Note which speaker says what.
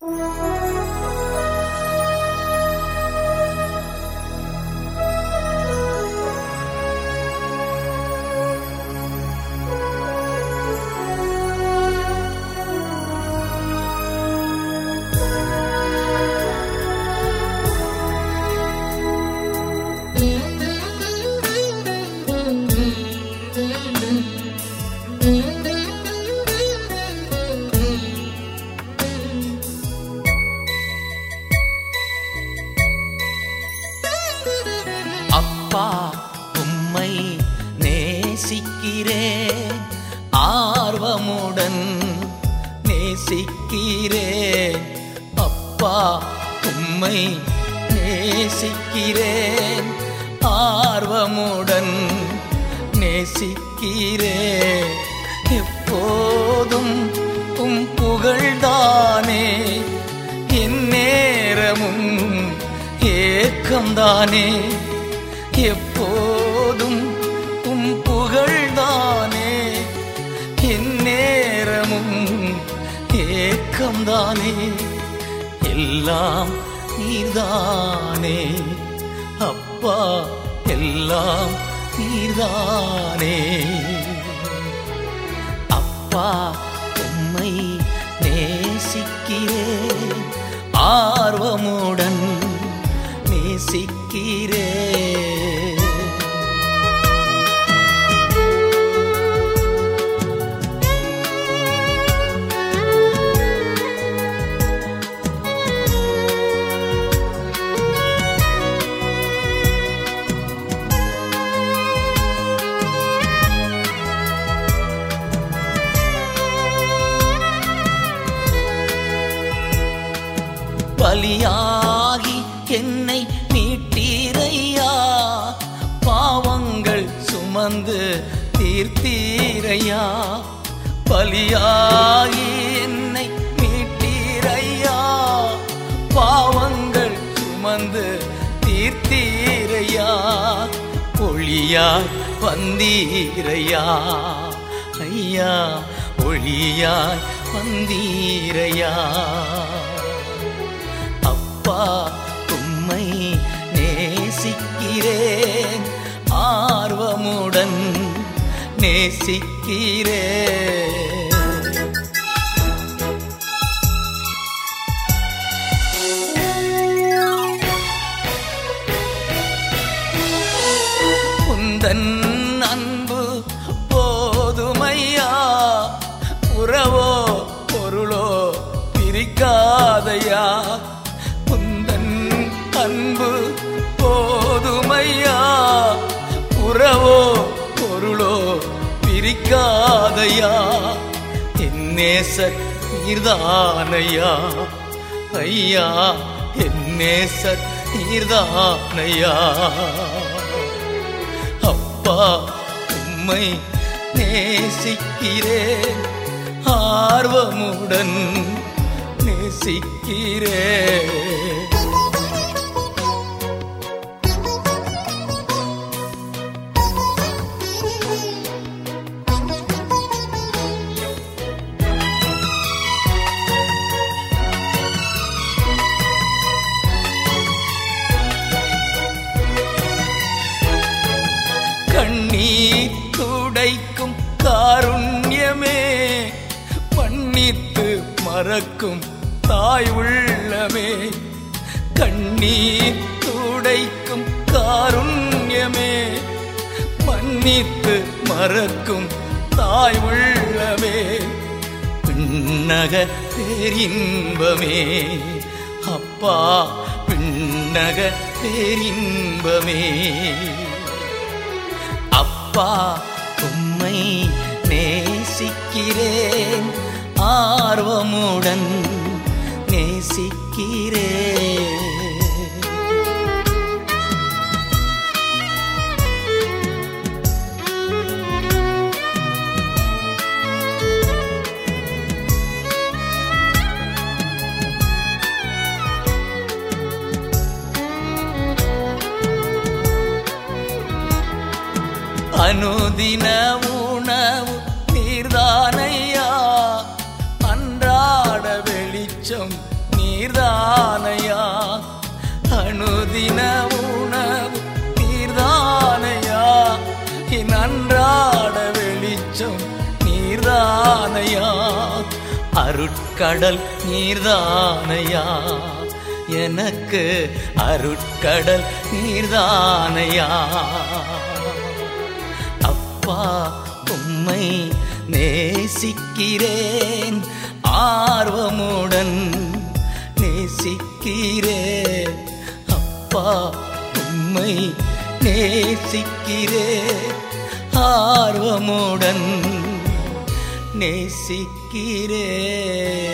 Speaker 1: அப்பா உம்மை நேசிக்கிறேன் ஆர்வமுடன் நேசிக்கிறேன் அப்பா உம்மை நேசிக்கிறேன் ஆர்வமுடன் நேசிக்கிறேன் எப்போதும் உம் புகழ்தானே என் நேரமும் ஏக்கம்தானே எப்போதும் உம் புகழ்தானே என் நேரமும் ஏக்கம்தானே எல்லாம் நீர்தானே அப்பா எல்லாம் நீர்தானே அப்பா உம்மை நேசிக்கிறேன் ஆர்வமுடன் நேசிக்கிறேன் பலியாகி என்னை மீட்டீரையா பாவங்கள் சுமந்து தீர்த்தீரையா பலியாகி என்னை மீட்டீரையா பாவங்கள் சுமந்து தீர்த்தீரையா ஒளியாய் வந்தீரையா ஐயா ஒளியாய் வந்தீரையா அப்பா உம்மை நேசிக்கிறேன் ஆர்வமுடன் நேசிக்கிறேன் உந்தன் அன்பு போதுமையா உறவோ பொருளோ பிரிக்காதையா உந்தன் அன்பு போதுமையா உறவோ பொருளோ பிரிக்காதையா என் நேச நீர்தானையா ஐயா என் நேச நீர்தானையா அப்பா உம்மை நேசிக்கிறேன் ஆர்வமுடன் நேசிக்கிறேன் கண்ணீர் துடைக்கும் காருண்யமே மன்னித்து மறக்கும் தாய் உள்ளமே கண்ணீர் துடைக்கும் காருண்யமே மன்னித்து மறக்கும் தாய் உள்ளமே பின்னக பேரின்பமே அப்பா பின்னக பேரின்பமே அப்பா உம்மை நேசிக்கிறேன் ஆர்வமுடன் நேசிக்கிறேன் அனுதின உணவு நீர்தானையா அன்றாட வெளிச்சம் நீ நீர்தானையா அனுதின உணவு நீர்தானையா என் அன்றாட வெளிச்சம் நீர்தானையா அருட்கடல் நீர்தானையா எனக்கு அருட்கடல் நீர்தானையா அப்பா உம்மை நேசிக்கிறேன் ஆர்வமுடன் நேசிக்கிறேன் அப்பா உம்மை நேசிக்கிறேன் ஆர்வமுடன் நேசிக்கிறேன்